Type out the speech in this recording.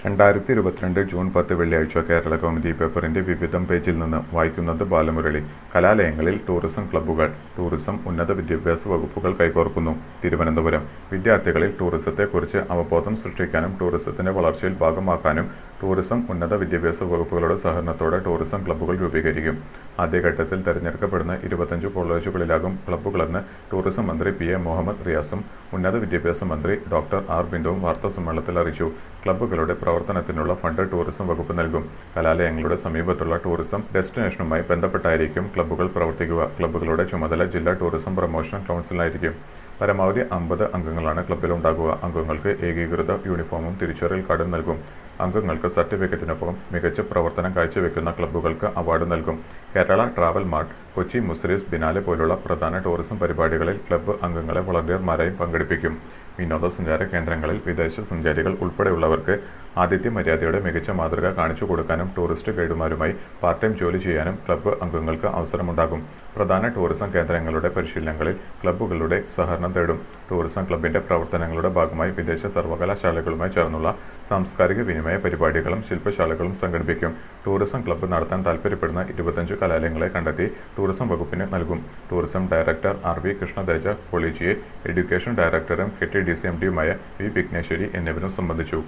രണ്ടായിരത്തി ഇരുപത്തിരണ്ട് ജൂൺ പത്ത് വെള്ളിയാഴ്ച കേരള കൗമുദി പേപ്പറിന്റെ വിവിധം പേജിൽ നിന്ന് വായിക്കുന്നത് ബാലമുരളി കലാലയങ്ങളിൽ ടൂറിസം ക്ലബ്ബുകൾ ടൂറിസം ഉന്നത വിദ്യാഭ്യാസ വകുപ്പുകൾ കൈകോർക്കുന്നു തിരുവനന്തപുരം വിദ്യാർത്ഥികളിൽ ടൂറിസത്തെക്കുറിച്ച് അവബോധം സൃഷ്ടിക്കാനും ടൂറിസത്തിന്റെ വളർച്ചയിൽ ഭാഗമാക്കാനും ടൂറിസം ഉന്നത വിദ്യാഭ്യാസ വകുപ്പുകളുടെ സഹകരണത്തോടെ ടൂറിസം ക്ലബ്ബുകൾ രൂപീകരിക്കും ആദ്യഘട്ടത്തിൽ തെരഞ്ഞെടുക്കപ്പെടുന്ന ഇരുപത്തഞ്ച് കോളേജുകളിലാകും ക്ലബ്ബുകളെന്ന് ടൂറിസം മന്ത്രി പി എ മുഹമ്മദ് റിയാസും ഉന്നത വിദ്യാഭ്യാസ മന്ത്രി ഡോക്ടർ ആർ ബിന്ദുവും വാർത്താസമ്മേളനത്തിൽ അറിയിച്ചു ക്ലബ്ബുകളുടെ പ്രവർത്തനത്തിനുള്ള ഫണ്ട് ടൂറിസം വകുപ്പ് നൽകും കലാലയങ്ങളുടെ സമീപത്തുള്ള ടൂറിസം ഡെസ്റ്റിനേഷനുമായി ബന്ധപ്പെട്ടായിരിക്കും ക്ലബ്ബുകൾ പ്രവർത്തിക്കുക ക്ലബ്ബുകളുടെ ചുമതല ജില്ലാ ടൂറിസം പ്രൊമോഷൻ കൗൺസിലായിരിക്കും പരമാവധി അമ്പത് അംഗങ്ങളാണ് ക്ലബ്ബിലുണ്ടാകുക അംഗങ്ങൾക്ക് ഏകീകൃത യൂണിഫോമും തിരിച്ചറിയൽ കാർഡും നൽകും അംഗങ്ങൾക്ക് സർട്ടിഫിക്കറ്റിനൊപ്പം മികച്ച പ്രവർത്തനം കാഴ്ചവെക്കുന്ന ക്ലബ്ബുകൾക്ക് അവാർഡ് നൽകും Kerala travel mart Kochi Muziris biennale പോലുള്ള പ്രധാന ടൂറിസം പരിപാടികളിൽ ക്ലബ്ബ് അംഗങ്ങളെ വളണ്ടിയർമാരായും പങ്കെടുപ്പിക്കും വിനോദസഞ്ചാര കേന്ദ്രങ്ങളിൽ വിദേശ സഞ്ചാരികൾ ഉൾപ്പെടെയുള്ളവർക്ക് ആതിഥ്യ മര്യാദയുടെ മികച്ച മാതൃക കാണിച്ചു കൊടുക്കാനും ടൂറിസ്റ്റ് ഗൈഡുമാരുമായി പാർട്ട് ടൈം ജോലി ചെയ്യാനും ക്ലബ്ബ് അംഗങ്ങൾക്ക് അവസരമുണ്ടാകും പ്രധാന ടൂറിസം കേന്ദ്രങ്ങളുടെ പരിശീലനങ്ങളിൽ ക്ലബ്ബുകളുടെ സഹകരണം തേടും ടൂറിസം ക്ലബിന്റെ പ്രവർത്തനങ്ങളുടെ ഭാഗമായി വിദേശ സർവകലാശാലകളുമായി ചേർന്നുള്ള സാംസ്കാരിക വിനിമയ പരിപാടികളും ശില്പശാലകളും സംഘടിപ്പിക്കും ടൂറിസം ക്ലബ്ബ് നടത്താൻ താൽപര്യപ്പെടുന്ന ഇരുപത്തഞ്ച് കലാലയങ്ങളെ കണ്ടെത്തി ടൂറിസം വകുപ്പിന് നൽകും tourism director R V Krishnateja collegiate education ഡയറക്ടറും K T D C M ഡിയുമായ വി വിഘ്നേശ്വരി എന്നിവരും സംബന്ധിച്ചു